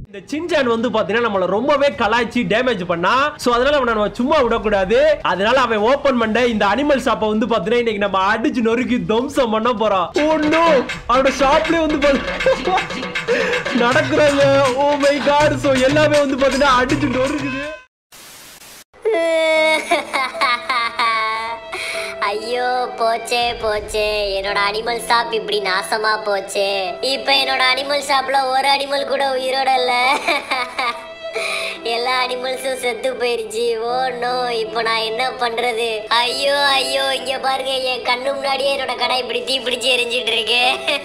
இந்த சின்சான் வந்து பாத்தீங்கன்னா நம்மள ரொம்பவே கலாய்ச்சி டேமேஜ் பண்ணா சோ அதனால அவனை நம்ம சும்மா விடக்கூடாது அதனால அவன் ஓபன் பண்ண இந்த அனிமல் ஷாப்பை வந்து பாத்தீங்கன்னா இன்னைக்கு நம்ம அடிச்சு நொறுக்கி துவம்சம் பண்ண போறோம் ஒண்ணு அவனோட ஷாப்லயே வந்து பாத்தீங்கன்னா நடக்கிறாங்க ஓ மை காட் சோ எல்லாமே வந்து பாத்தீங்கன்னா அடிச்சு நொறுக்குது ஐயோ போச்சே போச்சே என்னோட அனிமல் ஷாப் இப்படி நாசமா போச்சே இப்ப என்னோட அனிமல் ஷாப்ல ஒரு அனிமல் கூட உயிரோட இல்ல எல்லா அனிமல்ஸும் செத்து போயிருச்சு ஓ நோ இப்போ நான் என்ன பண்றது ஐயோ ஐயோ இங்க பாருங்க என் கண்ணு முன்னாடியே என்னோட கடை இப்படி தீ பிடிச்சு எரிஞ்சிட்டு இருக்கு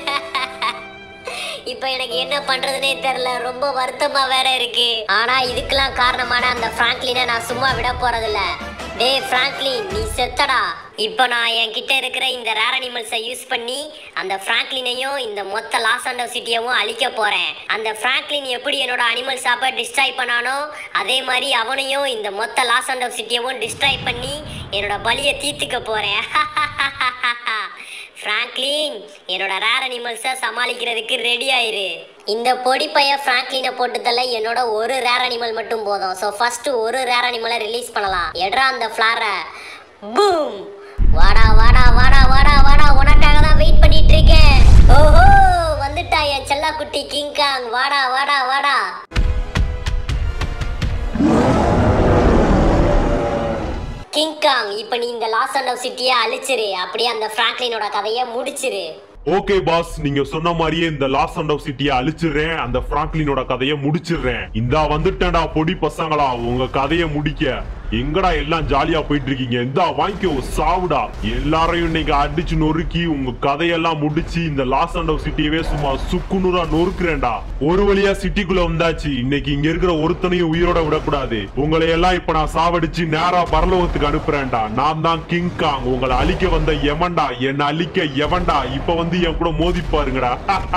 இப்போ எனக்கு என்ன பண்றதுனே தெரியல ரொம்ப வருத்தமா வேற இருக்கு ஆனா இதுக்கெல்லாம் காரணமான அந்த பிராங்க்லினை நான் சும்மா விட போறதில்ல டேய் பிராங்க்லின் நீ செத்தடா இப்போ நான் என் கிட்ட இருக்கிற இந்த ரேர் அனிமல்ஸை யூஸ் பண்ணி அந்த பிராங்க்லினையும் இந்த மொத்த லாஸ் அண்ட் சிட்டியவும் அழிக்க போறேன் அந்த பிராங்க்லின் எப்படி என்னோட அனிமல் ஷாப்பை டிஸ்ட்ராய் பண்ணானோ அதே மாதிரி அவனையும் இந்த மொத்த லாஸ் அண்ட் சிட்டியவும் டிஸ்ட்ராய் பண்ணி என்னோட பலியை தீர்த்துக்க போறேன் பிராங்க்லின் என்னோட ரேர் அனிமல்ஸை சமாளிக்கிறதுக்கு ரெடி ஆயிரு இந்த பொடி பைய பிராங்க்லினை போட்டுதல்ல என்னோட ஒரு ரேர் அனிமல் மட்டும் போதும் ஸோ ஃபர்ஸ்ட் ஒரு ரேர் அனிமலை ரிலீஸ் பண்ணலாம் எட்ரா அந்த ஃப்ளாரை பூம் வாடா வாடா வாடா வாடா வாடா உனக்காக தான் வெயிட் பண்ணிட்டு இருக்கேன் ஓஹோ வந்துட்டா என் செல்லா குட்டி கிங்காங் வாடா வாடா வாடா கிங்காங் இப்போ நீ இந்த லாஸ் அண்ட் சிட்டியை அழிச்சிரு அப்படியே அந்த பிராங்க்லினோட கதையை முடிச்சிரு ஓகே பாஸ் நீங்க சொன்ன மாதிரியே இந்த லாஸ் அண்ட் ஆஃப் சிட்டியை அழிச்சிடுறேன் அந்த பிராங்க்லினோட கதையை முடிச்சிடுறேன் இந்தா வந்துட்டேன்டா பொடி பசங்களா உங்க கதையை முடிக்க எங்கடா எல்லாம் ஜாலியா போயிட்டு இருக்கீங்க இந்தா வாங்கிக்கோ சாவுடா எல்லாரையும் இன்னைக்கு அடிச்சு நொறுக்கி உங்க கதையெல்லாம் முடிச்சு இந்த லாஸ் அண்ட் ஆஃப் சிட்டியவே சும்மா சுக்குநூறா நொறுக்குறேன்டா ஒரு வழியா சிட்டிக்குள்ள வந்தாச்சு இன்னைக்கு இங்க இருக்கிற ஒருத்தனையும் உயிரோட விடக்கூடாது உங்களை எல்லாம் இப்ப நான் சாவடிச்சு நேரா பரலோகத்துக்கு அனுப்புறேன்டா நான் தான் கிங் காங் உங்களை அழிக்க வந்த எவன்டா என்ன அழிக்க எவன்டா இப்ப வந்து என் கூட மோதி பாருங்கடா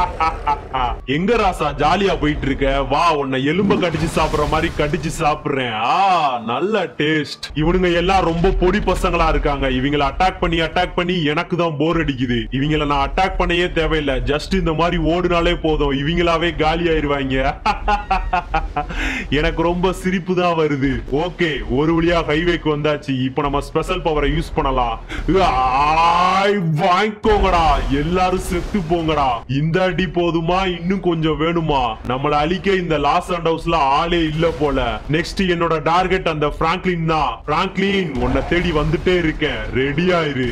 எங்க ராசா ஜாலியா போயிட்டு இருக்க வா உன்னை எலும்ப கடிச்சு சாப்பிடுற மாதிரி கடிச்சு சாப்பிடுறேன் ஆ நல்ல டேஸ்ட் இவனுங்க எல்லாம் ரொம்ப பொடி பசங்களா இருக்காங்க இவங்கள அட்டாக் பண்ணி அட்டாக் பண்ணி எனக்கு தான் போர் அடிக்குது இவங்கள நான் அட்டாக் பண்ணவே தேவையில்லை ஜஸ்ட் இந்த மாதிரி ஓடுனாலே போதும் இவங்களாவே காலி ஆயிருவாங்க எனக்கு ரொம்ப சிரிப்பு தான் வருது ஓகே ஒரு வழியா ஹைவேக்கு வந்தாச்சு இப்போ நம்ம ஸ்பெஷல் பவரை யூஸ் பண்ணலாம் ஆய், வாங்கிக்கோங்கடா எல்லாரும் செத்து போங்கடா இந்த அடி போதுமா இன்னும் கொஞ்சம் வேணுமா நம்மள அழிக்க இந்த லாஸ் அண்ட் ஹவுஸ்ல ஆளே இல்ல போல நெக்ஸ்ட் என்னோட டார்கெட் அந்த பிராங்க்லின் தான் பிராங்க்லின் உன்னை தேடி வந்துட்டே இருக்கேன் ரெடி ஆயிரு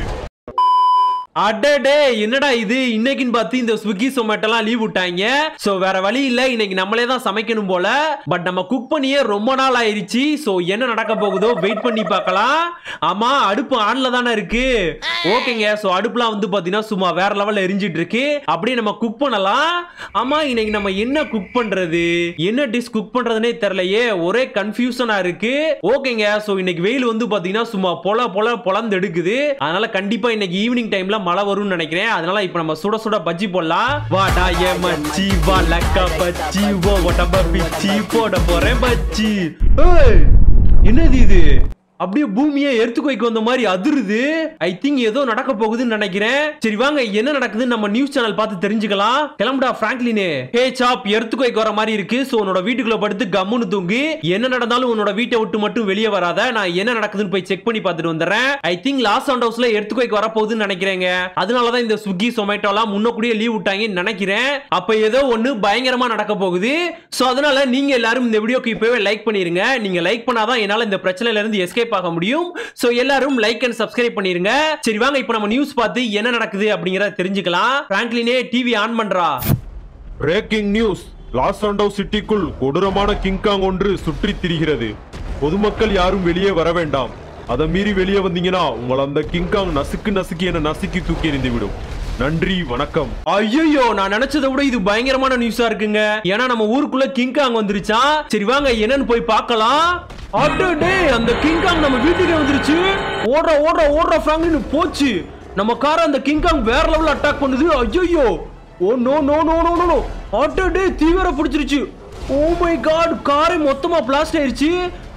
அடடே என்னடா இது இன்னைக்குன்னு பார்த்து இந்த ஸ்விக்கி சொமேட்டோலாம் லீவ் விட்டாங்க சோ வேற வழி இல்ல இன்னைக்கு நம்மளே தான் சமைக்கணும் போல பட் நம்ம குக் பண்ணியே ரொம்ப நாள் ஆயிருச்சு சோ என்ன நடக்க போகுதோ வெயிட் பண்ணி பார்க்கலாம் ஆமா அடுப்பு ஆன்ல தானே இருக்கு ஓகேங்க சோ அடுப்புலாம் வந்து பாத்தீங்கன்னா சும்மா வேற லெவல்ல எரிஞ்சிட்டு இருக்கு அப்படியே நம்ம குக் பண்ணலாம் ஆமா இன்னைக்கு நம்ம என்ன குக் பண்றது என்ன டிஷ் குக் பண்றதுனே தெரியலையே ஒரே கன்ஃபியூஷனா இருக்கு ஓகேங்க சோ இன்னைக்கு வெயில் வந்து பாத்தீங்கன்னா சும்மா பொல பொல பொலந்து எடுக்குது அதனால கண்டிப்பா இன்னைக்கு ஈவினிங் டைம்ல மழை வரும்னு நினைக்கிறேன் அதனால இப்ப நம்ம சுட சுட பஜ்ஜி போடலாம் வாடா ஏ மச்சி வா லக்கா பச்சி ஓ ஒட்டம்ப பிச்சி போட போறேன் பச்சி ஏய் என்னது இது அப்படியே பூமியே எர்த்துக்கு வந்த மாதிரி அதிருது ஐ திங்க் ஏதோ நடக்க போகுதுன்னு நினைக்கிறேன் சரி வாங்க என்ன நடக்குதுன்னு நம்ம நியூஸ் சேனல் பார்த்து தெரிஞ்சுக்கலாம் கிளம்புடா பிராங்க்லினே ஹே சாப் எர்த்துக்கு வர மாதிரி இருக்கு சோ உன்னோட வீட்டுக்குள்ள படுத்து கம்முன்னு தூங்கு என்ன நடந்தாலும் உன்னோட வீட்டை விட்டு மட்டும் வெளியே வராத நான் என்ன நடக்குதுன்னு போய் செக் பண்ணி பார்த்துட்டு வந்துடுறேன் ஐ திங்க் லாஸ் அண்ட் ஹவுஸ்ல எர்த்துக்கு வரப்போகுதுன்னு நினைக்கிறேங்க அதனாலதான் இந்த ஸ்விக்கி சொமேட்டோ எல்லாம் முன்னக்கூடியே லீவ் விட்டாங்கன்னு நினைக்கிறேன் அப்ப ஏதோ ஒண்ணு பயங்கரமா நடக்க போகுது சோ அதனால நீங்க எல்லாரும் இந்த வீடியோக்கு இப்பவே லைக் பண்ணிருங்க நீங்க லைக் பண்ணாதான் என்னால இந்த பிரச்சனையில இருந்து எஸ்கேப் ஆக முடியும் சோ எல்லாரும் லைக் அண்ட் சப்ஸ்கிரைப் பண்ணிருங்க சரி வாங்க இப்போ நம்ம நியூஸ் பார்த்து என்ன நடக்குது அப்படிங்கறத தெரிஞ்சுக்கலாம் பிராங்க்லினே டிவி ஆன் பண்றா பிரேக்கிங் நியூஸ் லாஸ் ஆண்டோ சிட்டிக்குள் கொடூரமான கிங்காங் ஒன்று சுற்றித் திரிகிறது பொதுமக்கள் யாரும் வெளியே வர வேண்டாம் அதை மீறி வெளியே வந்தீங்கன்னா உங்களை அந்த கிங்காங் நசுக்கு நசுக்கி என நசுக்கி தூக்கி எறிந்து விடும் நன்றி வணக்கம் ஐயோ நான் நினைச்சதை விட இது பயங்கரமான நியூஸா இருக்குங்க ஏன்னா நம்ம ஊருக்குள்ள கிங்காங் வந்துருச்சான் சரி வாங்க என்னன்னு போய் பார்க்கலாம் அடடே அந்த கிங்காங் நம்ம வீட்டுக்கே வந்துருச்சு ஓடுற ஓடுற ஓடுற ஃப்ராங்க்லின் போச்சு நம்ம கார அந்த கிங்காங் வேற லெவல்ல அட்டாக் பண்ணுது ஐயோ oh no no no no no அடடே தீவிர பிடிச்சிருச்சு ஓ மை காட் காரை மொத்தமா பிளாஸ்ட் ஆயிருச்சு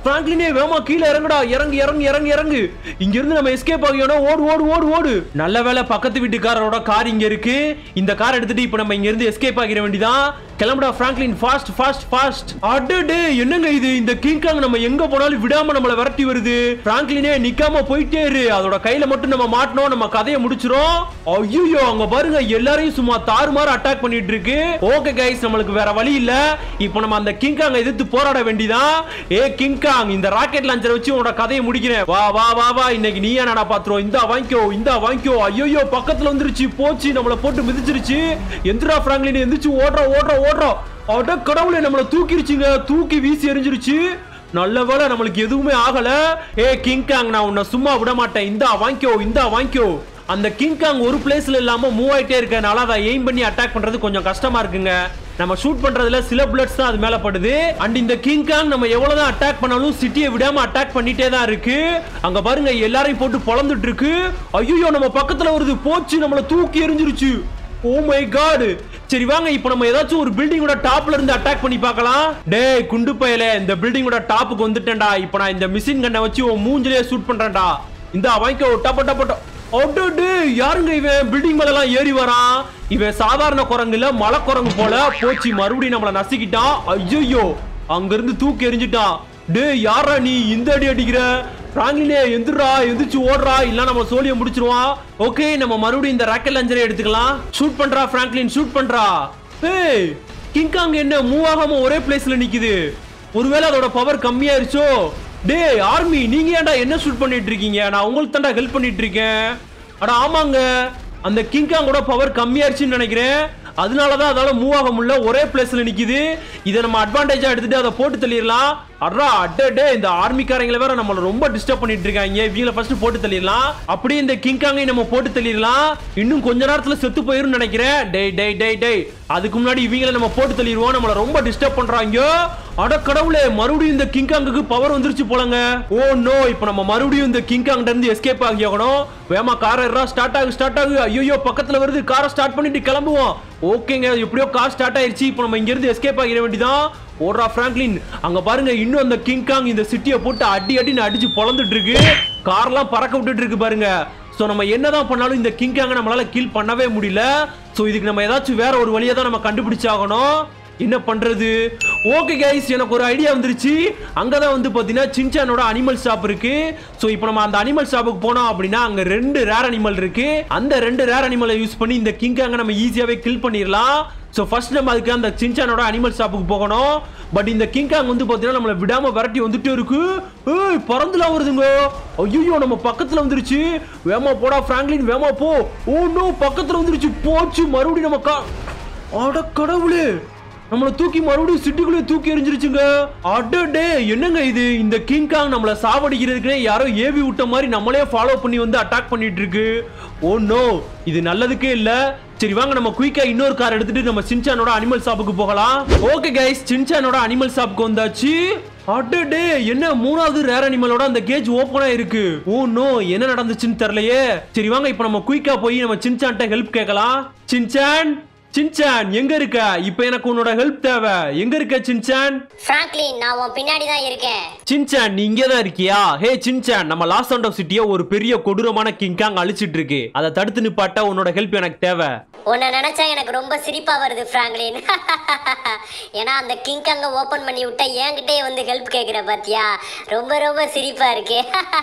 பிராங்க்லினே வேமா கீழே இறங்குடா இறங்கு இறங்கு இறங்கு இறங்கு இங்க இருந்து நம்ம எஸ்கேப் ஆகியோனா ஓடு ஓடு ஓடு ஓடு நல்ல வேளை பக்கத்து வீட்டுக்காரரோட கார் இங்க இருக்கு இந்த கார் எடுத்துட்டு இப்போ நம்ம இங்க இருந்து எஸ்கேப் ஆகிட வேண்டியதான் கிளம்புடா பிராங்க்லின் ஃபாஸ்ட் ஃபாஸ்ட் ஃபாஸ்ட் அடடே என்னங்க இது இந்த கிங்காங் நம்ம எங்க போனாலும் விடாம நம்மள விரட்டி வருது பிராங்க்லினே நிக்காம போயிட்டே இரு அதோட கையில மட்டும் நம்ம மாட்டணும் நம்ம கதையை முடிச்சிரும் ஐயோ அங்க பாருங்க எல்லாரையும் சும்மா தாறுமாறு அட்டாக் பண்ணிட்டு இருக்கு ஓகே கைஸ் நம்மளுக்கு வேற வழி இல்ல இப்போ நம்ம அந்த கிங்காங்க எதிர்த்து போராட வேண்டியதான் ஏ கிங்காங் இந்த ராக்கெட் லான்ச்சரை வச்சு உன்னோட கதையை முடிக்கிறேன் வா வா வா வா இன்னைக்கு நீ ஏனடா பாத்துறோம் இந்தா வாங்கிக்கோ இந்தா வாங்கிக்கோ ஐயோ பக்கத்துல வந்துருச்சு போச்சு நம்மள போட்டு மிதிச்சிருச்சு எந்திரா பிராங்க்லின் எந்திரிச்சு ஓடுறோம் ஓடுறோம் ஓடுறோம் அட கடவுளே நம்மள தூக்கிருச்சுங்க தூக்கி வீசி எரிஞ்சிருச்சு நல்ல வேளை நம்மளுக்கு எதுவுமே ஆகல ஏ கிங்காங் நான் உன்னை சும்மா விட மாட்டேன் இந்தா வாங்கிக்கோ இந்தா வாங்கிக்கோ அந்த கிங்காங் ஒரு பிளேஸ்ல இல்லாம மூவ் ஆயிட்டே இருக்கனால அதை எய்ம் பண்ணி அட்டாக் பண்றது கொஞ்சம் கஷ்டமா இருக்குங்க நம்ம ஷூட் பண்றதுல சில புல்லட்ஸ் தான் அது மேல படுது அண்ட் இந்த கிங்காங் நம்ம எவ்வளவுதான் அட்டாக் பண்ணாலும் சிட்டியை விடாம அட்டாக் பண்ணிட்டே தான் இருக்கு அங்க பாருங்க எல்லாரையும் போட்டு பொளந்துட்டு இருக்கு ஐயோ நம்ம பக்கத்துல வருது போச்சு நம்மள தூக்கி எறிஞ்சிருச்சு ஓ மை காட் சரி வாங்க இப்போ நம்ம ஏதாச்சும் ஒரு பில்டிங்கோட டாப்ல இருந்து அட்டாக் பண்ணி பார்க்கலாம் டேய் குண்டு பயலே இந்த பில்டிங்கோட டாப்புக்கு வந்துட்டேன்டா இப்போ நான் இந்த மிஷின் கண்ணை வச்சு உன் மூஞ்சிலே ஷூட் பண்றேன்டா இந்த வாங்கிக்கோ டப்ப டப்ப டப்ப. அடடே யாருங்க இவன் பில்டிங் மேல எல்லாம் ஏறி வரான் இவன் சாதாரண குரங்கு இல்ல மலை குரங்கு போல போச்சு மறுபடியும் நம்மள நசுக்கிட்டான் ஐயோ அங்க இருந்து தூக்கி எறிஞ்சிட்டான் டேய் யாரா நீ இந்த அடி அடிக்கிற பிராங்க்லினே எந்திரா எந்திரிச்சு ஓடுறா இல்ல நம்ம சோழிய முடிச்சிருவான் ஓகே நம்ம மறுபடியும் இந்த ராக்கெட் லாஞ்சரை எடுத்துக்கலாம் ஷூட் பண்றா பிராங்க்லின் ஷூட் பண்றா ஏய் கிங்காங் என்ன மூவ் ஆகாம ஒரே பிளேஸ்ல நிக்குது ஒருவேளை அதோட பவர் கம்மியாயிருச்சோ டேய் ஆர்மி நீங்க ஏன்டா என்ன ஷூட் பண்ணிட்டு இருக்கீங்க நான் உங்களுக்கு தான்டா ஹெல்ப் பண்ணிட்டு இருக்கேன் அட ஆமாங்க அந்த கிங்காங்கோட பவர் கம்மியாயிருச்சுன்னு நினைக்கிறேன் அதனால தான் அதால மூவ் ஆக முடியல ஒரே பிளேஸ்ல நிக்குது இதை நம்ம அட்வான்டேஜா எடுத்துட்டு அதை போட்டு தள்ளிடலாம் அட்ரா அட்டே இந்த ஆர்மிக்காரங்களை வேற நம்மள ரொம்ப டிஸ்டர்ப் பண்ணிட்டு இருக்காங்க இவங்கள ஃபர்ஸ்ட் போட்டு தள்ளிடலாம் அப்படியே இந்த கிங்காங்கை நம்ம போட்டு தள்ளிடலாம் இன்னும் கொஞ்ச நேரத்துல செத்து போயிரும் நினைக்கிறேன் டேய் டேய் டேய் டேய் அதுக்கு முன்னாடி இவங்கள நம்ம போட்டு தள்ளிடுவோம் நம்மள ரொம்ப டிஸ்டர்ப் பண்றாங்க அட கடவுளே மறுபடியும் இந்த கிங்காங்குக்கு பவர் வந்துருச்சு போலங்க ஓ நோ இப்போ நம்ம மறுபடியும் இந்த கிங்காங்ல இருந்து எஸ்கேப் ஆகி ஆகணும் வேமா கார் ஏறா ஸ்டார்ட் ஆகு ஸ்டார்ட் ஆகு ஐயோ பக்கத்துல வருது காரை ஸ்டார்ட் பண்ணிட்டு கிளம்புவோம் ஓகேங்க எப்படியோ கார் ஸ்டார்ட் ஆயிருச்சு இப்போ நம்ம இங்க இருந்து எஸ்கேப் ஆகிட வேண்டியதான் ஓடுறா பிராங்க்லின் அங்க பாருங்க இன்னும் அந்த கிங்காங் இந்த சிட்டியை போட்டு அடி அடின்னு அடிச்சு பொழந்துட்டு இருக்கு கார்லாம் பறக்க விட்டுட்டு இருக்கு பாருங்க சோ நம்ம என்னதான் பண்ணாலும் இந்த கிங்காங்க நம்மளால கீல் பண்ணவே முடியல சோ இதுக்கு நம்ம ஏதாச்சும் வேற ஒரு வழியை தான் நம்ம கண்டுபிடிச்சாகணும் என்ன பண்றது ஓகே கைஸ் எனக்கு ஒரு ஐடியா வந்துருச்சு அங்கதான் வந்து பாத்தீங்கன்னா சின்சானோட அனிமல் ஷாப் இருக்கு சோ இப்போ நம்ம அந்த அனிமல் ஷாப்புக்கு போனோம் அப்படின்னா அங்க ரெண்டு ரேர் அனிமல் இருக்கு அந்த ரெண்டு ரேர் அனிமலை யூஸ் பண்ணி இந்த கிங்காங்க நம்ம ஈஸியாவே கில் பண்ணிடலாம் ஸோ ஃபர்ஸ்ட் நம்ம அதுக்கு அந்த சின்சானோட அனிமல் ஷாப்புக்கு போகணும் பட் இந்த கிங்காங் வந்து பார்த்தீங்கன்னா நம்மளை விடாம விரட்டி வந்துட்டே இருக்கு ஏய் பறந்துலாம் வருதுங்க ஐயோ நம்ம பக்கத்துல வந்துருச்சு வேமா போடா பிராங்க்லின் வேமா போ ஓ நோ பக்கத்துல வந்துருச்சு போச்சு மறுபடியும் நம்ம கா அட கடவுளே நம்மள தூக்கி மறுபடியும் சிட்டிக்குள்ளே தூக்கி எறிஞ்சிருச்சுங்க அடடே என்னங்க இது இந்த கிங் காங் நம்மள சாவடிக்கிறதுக்குனே யாரோ ஏவி விட்ட மாதிரி நம்மளே ஃபாலோ பண்ணி வந்து அட்டாக் பண்ணிட்டு இருக்கு ஓ நோ இது நல்லதுக்கே இல்ல சரி வாங்க நம்ம குயிக்கா இன்னொரு கார் எடுத்துட்டு நம்ம சின்சானோட அனிமல் ஷாப்புக்கு போகலாம் ஓகே கைஸ் சின்சானோட அனிமல் ஷாப்புக்கு வந்தாச்சு அடடே என்ன மூணாவது ரேர் அனிமலோட அந்த கேஜ் ஓப்பனா இருக்கு ஓ நோ என்ன நடந்துச்சுன்னு தெரியலையே சரி வாங்க இப்போ நம்ம குயிக்கா போய் நம்ம சின்சான்ட்ட ஹெல்ப் கேட்கலாம் சின்சான் சின்சான் எங்க இருக்க இப்போ எனக்கு உன்னோட ஹெல்ப் தேவை எங்க இருக்க சின்சான் பிராங்க்லின் நான் உன் பின்னாடி தான் இருக்கேன் சின்சான் நீ இங்கே தான் இருக்கியா ஹே சின்சான் நம்ம லாஸ் ஆண்ட் ஆஃப் சிட்டியை ஒரு பெரிய கொடூரமான கிங்காங் அழிச்சிட்டு இருக்கு அதை தடுத்து நிப்பாட்ட உன்னோட ஹெல்ப் எனக்கு தேவை உன்னை நினைச்சா எனக்கு ரொம்ப சிரிப்பா வருது பிராங்க்லின் ஏன்னா அந்த கிங் அங்க ஓபன் பண்ணி விட்டா என்கிட்டயே வந்து ஹெல்ப் கேக்குற பாத்தியா ரொம்ப ரொம்ப சிரிப்பா இருக்கு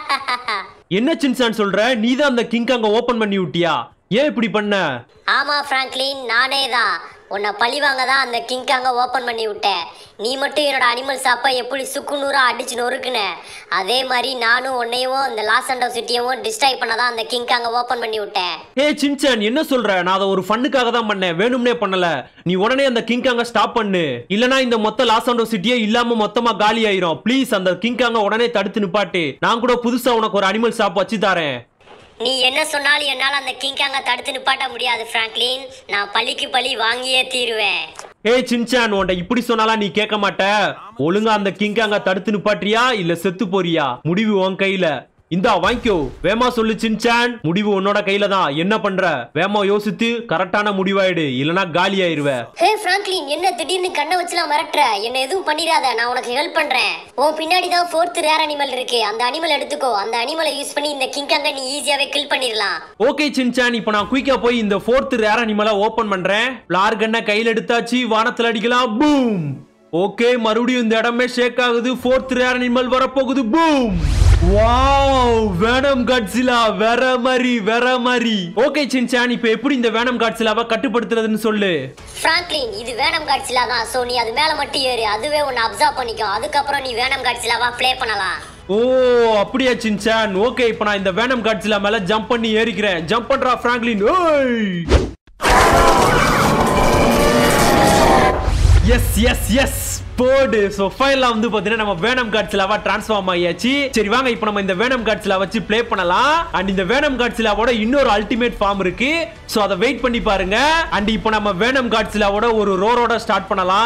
என்ன சின்சான் சொல்ற நீ தான் அந்த கிங்காங்க ஓபன் பண்ணி விட்டியா ஏன் இப்படி பண்ண ஆமா பிராங்க்லின் நானே தான் உன்னை பழிவாங்க தான் அந்த கிங்காங்க ஓபன் பண்ணி விட்டேன் நீ மட்டும் என்னோட அனிமல் சாப்பை எப்படி சுக்கு நூறா அடிச்சு நொறுக்குன அதே மாதிரி நானும் உன்னையும் இந்த லாஸ் அண்ட் சிட்டியவும் டிஸ்ட்ராய் பண்ண தான் அந்த கிங்காங்க ஓபன் பண்ணி விட்டேன் ஏ சின்சான் என்ன சொல்ற நான் அதை ஒரு ஃபண்ணுக்காக தான் பண்ணேன் வேணும்னே பண்ணல நீ உடனே அந்த கிங்காங்க ஸ்டாப் பண்ணு இல்லனா இந்த மொத்த லாஸ் ஆண்டோ சிட்டியே இல்லாம மொத்தமா காலி ஆயிரும் ப்ளீஸ் அந்த கிங்காங்க உடனே தடுத்து நிப்பாட்டு நான் கூட புதுசா உனக்கு ஒரு அனிமல் ஷாப் வச்சு தரேன் நீ என்ன சொன்னாலும் என்னால் அந்த கிங்காங்க தடுத்து நிப்பாட்ட முடியாது பிராங்க்லின் நான் பழிக்கு பழி வாங்கியே தீருவேன் ஏ சின்சான் உன்ட இப்படி சொன்னாலாம் நீ கேட்க மாட்ட ஒழுங்கா அந்த கிங்காங்க தடுத்து நிப்பாட்டியா இல்ல செத்து போறியா முடிவு உன் கையில இந்தா வாங்கிக்கோ வேமா சொல்லு சின்சான் முடிவு உன்னோட கையில தான் என்ன பண்ற வேமா யோசித்து கரெக்டான முடிவாயிடு இல்லனா காலி ஆயிருவ ஹே பிராங்க்லின் என்ன திடீர்னு கண்ணை வச்சுலாம் மிரட்டுற என்ன எதுவும் பண்ணிடாத நான் உனக்கு ஹெல்ப் பண்றேன் உன் பின்னாடி தான் ஃபோர்த் ரேர் அனிமல் இருக்கு அந்த அனிமல் எடுத்துக்கோ அந்த அனிமலை யூஸ் பண்ணி இந்த கிங்காங்க நீ ஈஸியாவே கில் பண்ணிடலாம் ஓகே சின்சான் இப்போ நான் குயிக்கா போய் இந்த ஃபோர்த் ரேர் அனிமலை ஓபன் பண்றேன் பிளார் கண்ணை கையில எடுத்தாச்சு வானத்துல அடிக்கலாம் பூம் ஓகே மறுபடியும் இந்த இடமே ஷேக் ஆகுது ஃபோர்த் ரேர் அனிமல் வரப்போகுது பூம் வாவ் வேனம் காட்சிலா வேற மாதிரி வேற மாதிரி ஓகே சின்சான் இப்போ எப்படி இந்த வேனம் காட்சிலாவை கட்டுப்படுத்துறதுன்னு சொல்லு பிராங்க்லின் இது வேனம் காட்சிலா தான் சோ நீ அது மேல மட்டும் ஏறு அதுவே உன்னை அப்சர்வ் பண்ணிக்கும் அதுக்கப்புறம் நீ வேனம் காட்சிலாவா ப்ளே பண்ணலாம் ஓ அப்படியா சின்சான் ஓகே இப்போ நான் இந்த வேனம் காட்சிலா மேல ஜம்ப் பண்ணி ஏறிக்கிறேன் ஜம்ப் பண்றா பிராங்க்லின் ஓய் எஸ் எஸ் எஸ் போடு ஸோ ஃபைனலாக வந்து பார்த்தீங்கன்னா நம்ம வேனம் காட்சிலாவா ட்ரான்ஸ்ஃபார்ம் ஆகியாச்சு சரி வாங்க இப்போ நம்ம இந்த வேனம் காட்சிலா வச்சு ப்ளே பண்ணலாம் அண்ட் இந்த வேனம் காட்சிலாவோட இன்னொரு அல்டிமேட் ஃபார்ம் இருக்கு ஸோ அதை வெயிட் பண்ணி பாருங்க அண்ட் இப்போ நம்ம வேனம் காட்சிலாவோட ஒரு ரோரோட ஸ்டார்ட் பண்ணலாம்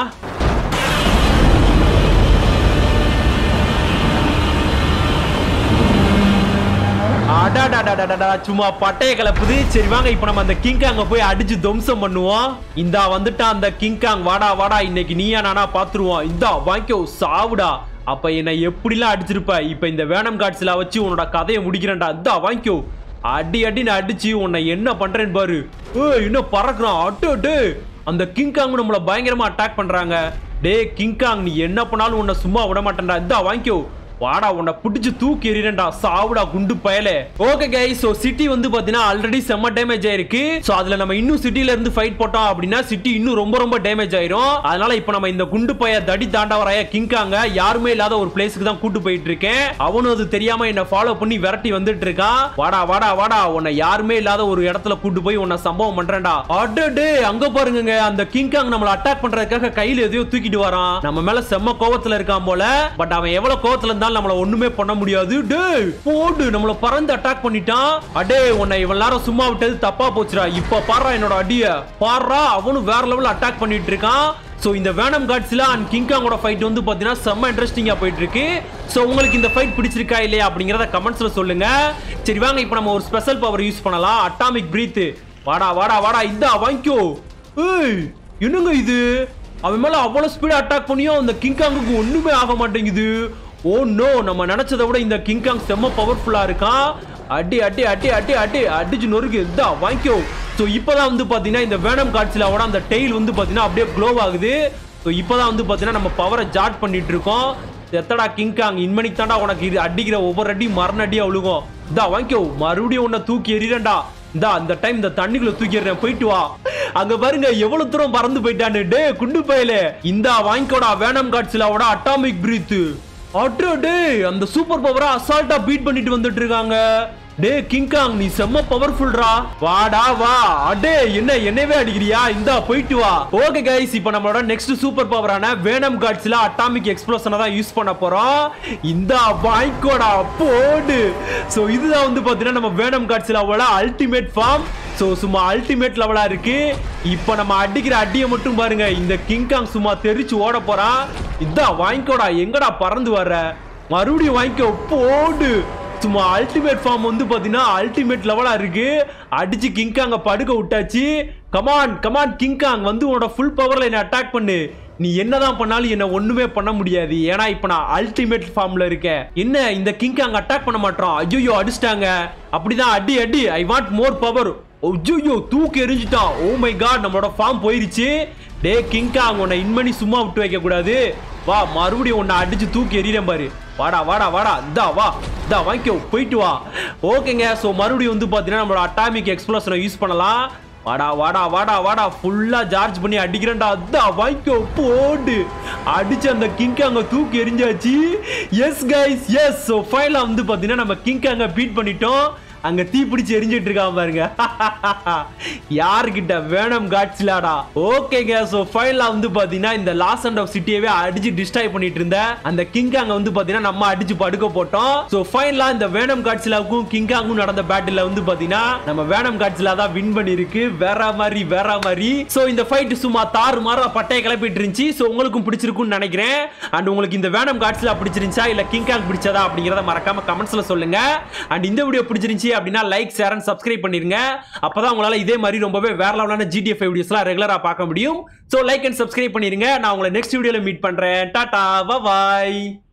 அடாடாடாடாடா சும்மா பட்டைய கலப்புது சரி வாங்க இப்போ நம்ம அந்த கிங்காங்க போய் அடிச்சு துவம்சம் பண்ணுவோம் இந்தா வந்துட்டான் அந்த கிங்காங் வாடா வாடா இன்னைக்கு நீயா நானா பாத்துருவோம் இந்தா வாங்கிக்கோ சாவுடா அப்ப என்னை எப்படிலாம் அடிச்சிருப்ப இப்ப இந்த வேனம் காட்சில வச்சு உன்னோட கதையை முடிக்கிறேன்டா இந்தா வாங்கிக்கோ அடி அடி நான் அடிச்சு உன்னை என்ன பண்றேன்னு பாரு ஏய் இன்னும் பறக்குறான் அட்டு அட்டு அந்த கிங்காங் நம்மள பயங்கரமா அட்டாக் பண்றாங்க டேய் கிங்காங் நீ என்ன பண்ணாலும் உன்னை சும்மா விட மாட்டேன்டா இந்தா வாங்கிக்கோ வாடா உன்னை பிடிச்சு தூக்கி எறிறேன்டா சாவுடா குண்டு பயலே ஓகே கை சோ சிட்டி வந்து பாத்தீங்கன்னா ஆல்ரெடி செம்ம டேமேஜ் ஆயிருக்கு சோ அதுல நம்ம இன்னும் சிட்டில இருந்து ஃபைட் போட்டோம் அப்படின்னா சிட்டி இன்னும் ரொம்ப ரொம்ப டேமேஜ் ஆயிரும் அதனால இப்போ நம்ம இந்த குண்டு பைய தடி தாண்டவராய கிங்காங்க யாருமே இல்லாத ஒரு பிளேஸ்க்கு தான் கூட்டு போயிட்டு இருக்கேன் அவனும் அது தெரியாம என்ன ஃபாலோ பண்ணி விரட்டி வந்துட்டு இருக்கான் வாடா வாடா வாடா உன்னை யாருமே இல்லாத ஒரு இடத்துல கூட்டு போய் உன்னை சம்பவம் பண்றேன்டா அடடே அங்க பாருங்க அந்த கிங்காங் நம்மள அட்டாக் பண்றதுக்காக கையில எதையோ தூக்கிட்டு வரான் நம்ம மேல செம்ம கோவத்துல இருக்கான் போல பட் அவன் எவ்வளவு கோவத்துல இருந்தாலும் நம்மள ஒண்ணுமே பண்ண முடியாது டேய் போடு நம்மள பறந்து அட்டாக் பண்ணிட்டான் அடே உன்னை இவன் நேரம் சும்மா விட்டது தப்பா போச்சுடா இப்ப பாடுறா என்னோட அடிய பாடுறா அவனும் வேற லெவல் அட்டாக் பண்ணிட்டு இருக்கான் சோ இந்த வேனம் காட்ஸ்ல அண்ட் கிங்காங்கோட ஃபைட் வந்து பாத்தீங்கன்னா செம்ம இன்ட்ரெஸ்டிங்கா போயிட்டு இருக்கு சோ உங்களுக்கு இந்த ஃபைட் பிடிச்சிருக்கா இல்லையா அப்படிங்கறத கமெண்ட்ஸ்ல சொல்லுங்க சரி வாங்க இப்போ நம்ம ஒரு ஸ்பெஷல் பவர் யூஸ் பண்ணலாம் அட்டாமிக் பிரீத் வாடா வாடா வாடா இதா வாங்கிக்கோ ஏய் என்னங்க இது அவன் மேல அவ்வளவு ஸ்பீடா அட்டாக் பண்ணியும் அந்த கிங்காங்குக்கு ஒண்ணுமே ஆக மாட்டேங்குது ஓ நோ நம்ம நினைச்சதை விட இந்த கிங்காங் செம்ம பவர்ஃபுல்லா இருக்கான் அடி அடி அடி அடி அடி அடிச்சு நொறுக்கு இதா வாங்கிக்கோ ஸோ இப்போதான் வந்து பார்த்தீங்கன்னா இந்த வேனம் காட்சிலாவோட அந்த டெய்ல் வந்து பார்த்தீங்கன்னா அப்படியே க்ளோ ஆகுது ஸோ இப்போதான் வந்து பார்த்தீங்கன்னா நம்ம பவரை ஜாட் பண்ணிட்டு இருக்கோம் எத்தடா கிங்காங் இன்மணிக்கு தாண்டா உனக்கு இது அடிக்கிற ஒவ்வொரு அடி மரண அடியா விழுகும் இதா வாங்கிக்கோ மறுபடியும் உன்னை தூக்கி எறிறேன்டா இந்தா இந்த டைம் இந்த தண்ணிக்குள்ள தூக்கிடுறேன் போயிட்டு வா அங்க பாருங்க எவ்வளவு தூரம் பறந்து போயிட்டான்னு டே குண்டு பயலே இந்தா வாங்கிக்கோடா வேனம் காட்சிலாவோட அட்டாமிக் பிரீத் அட்ரோ டே அந்த சூப்பர் பவரா அசால்ட்டா பீட் பண்ணிட்டு வந்துட்டு இருக்காங்க டே கிங்காங் நீ செம்ம பவர்ஃபுல்ரா வாடா வா அடே என்ன என்னவே அடிக்கிறியா இந்தா போயிட்டு வா ஓகே கைஸ் இப்போ நம்மளோட நெக்ஸ்ட் சூப்பர் பவரான வேனம் காட்ஸ்ல அட்டாமிக் எக்ஸ்ப்ளோஷனை தான் யூஸ் பண்ண போறோம் இந்தா வாங்கிக்கோடா போடு சோ இதுதான் வந்து பாத்தீங்கன்னா நம்ம venom Godzilla ultimate form so சும்மா அல்டிமேட் லெவலா இருக்கு இப்போ நம்ம அடிக்கிற அடியை மட்டும் பாருங்க இந்த கிங்காங் சும்மா தெரிச்சு ஓட போறான் இதான் வாங்கிக்கோடா எங்கடா பறந்து வர்ற மறுபடியும் வாங்கிக்கோ போடு சும்மா அல்டிமேட் ஃபார்ம் வந்து பாத்தீங்கன்னா அல்டிமேட் லெவலா இருக்கு அடிச்சு கிங்காங்க படுக்க விட்டாச்சு கமான் கமான் கிங்காங் வந்து உன்னோட ஃபுல் பவர்ல என்ன அட்டாக் பண்ணு நீ என்னதான் பண்ணாலும் என்ன ஒண்ணுமே பண்ண முடியாது ஏன்னா இப்ப நான் அல்டிமேட் ஃபார்ம்ல இருக்கேன் என்ன இந்த கிங்காங் அட்டாக் பண்ண மாட்டான் ஐயோ அடிச்சிட்டாங்க அப்படிதான் அடி அடி ஐ வாண்ட் மோர் பவர் ஐயோ தூக்கி எரிஞ்சிட்டான் ஓ மை காட் நம்மளோட ஃபார்ம் போயிருச்சு டே கிங்காங் உன்னை இன்மணி சும்மா விட்டு வைக்க கூடாது வா மறுபடியும் உன்னை அடிச்சு தூக்கி எறிறேன் பாரு வாடா வாடா வாடா இந்தா வா இந்தா வாங்கிக்கோ போயிட்டு வா ஓகேங்க ஸோ மறுபடியும் வந்து பார்த்தீங்கன்னா நம்மளோட அட்டாமிக் எக்ஸ்ப்ளோஷனை யூஸ் பண்ணலாம் வாடா வாடா வாடா வாடா ஃபுல்லா சார்ஜ் பண்ணி அடிக்கிறேன்டா அதான் வாங்கிக்கோ போடு அடிச்சு அந்த கிங்காங்க தூக்கி எரிஞ்சாச்சு எஸ் கைஸ் எஸ் ஸோ ஃபைனலாக வந்து பார்த்தீங்கன்னா நம்ம கிங்காங்க பீட் பண்ணிட்டோம் அங்க தீ பிடிச்சு எரிஞ்சிட்டு இருக்கான் பாருங்க யாருக்கிட்ட வேணும் காட்சிலாடா ஓகேங்க சோ ஃபைனலா வந்து பாத்தீங்கன்னா இந்த லாஸ் அண்ட் ஆஃப் சிட்டியவே அடிச்சு டிஸ்ட்ராய் பண்ணிட்டு இருந்த அந்த கிங்காங்க வந்து பாத்தீங்கன்னா நம்ம அடிச்சு படுக்க போட்டோம் சோ ஃபைனலா இந்த வேனம் காட்சிலாவுக்கும் கிங்காங்கும் நடந்த பேட்டில் வந்து பாத்தீங்கன்னா நம்ம வேனம் காட்சிலா தான் வின் பண்ணிருக்கு வேற மாதிரி வேற மாதிரி சோ இந்த ஃபைட் சும்மா தாறு மாறா பட்டைய கிளப்பிட்டு இருந்துச்சு சோ உங்களுக்கும் பிடிச்சிருக்கும்னு நினைக்கிறேன் அண்ட் உங்களுக்கு இந்த வேனம் காட்சிலா பிடிச்சிருந்துச்சா இல்ல கிங்காங் பிடிச்சதா அப்படிங்கறத மறக்காம கமெண்ட்ஸ்ல சொல்லுங்க அண்ட் இந்த வீடியோ பிடிச்சிருந்துச்சு அப்படின்னா லைக் ஷேர் அண்ட் சப்ஸ்கிரைப் பண்ணிருங்க அப்பதான் உங்களால இதே மாதிரி ரொம்பவே வேற லெவலான ஜிடிஎஃப் வீடியோஸ்லாம் ரெகுலரா பார்க்க முடியும் சோ லைக் அண்ட் சப்ஸ்கிரைப் பண்ணிருங்க நான் உங்களை நெக்ஸ்ட் வீடியோல மீட் பண்றேன் டாடா பாய்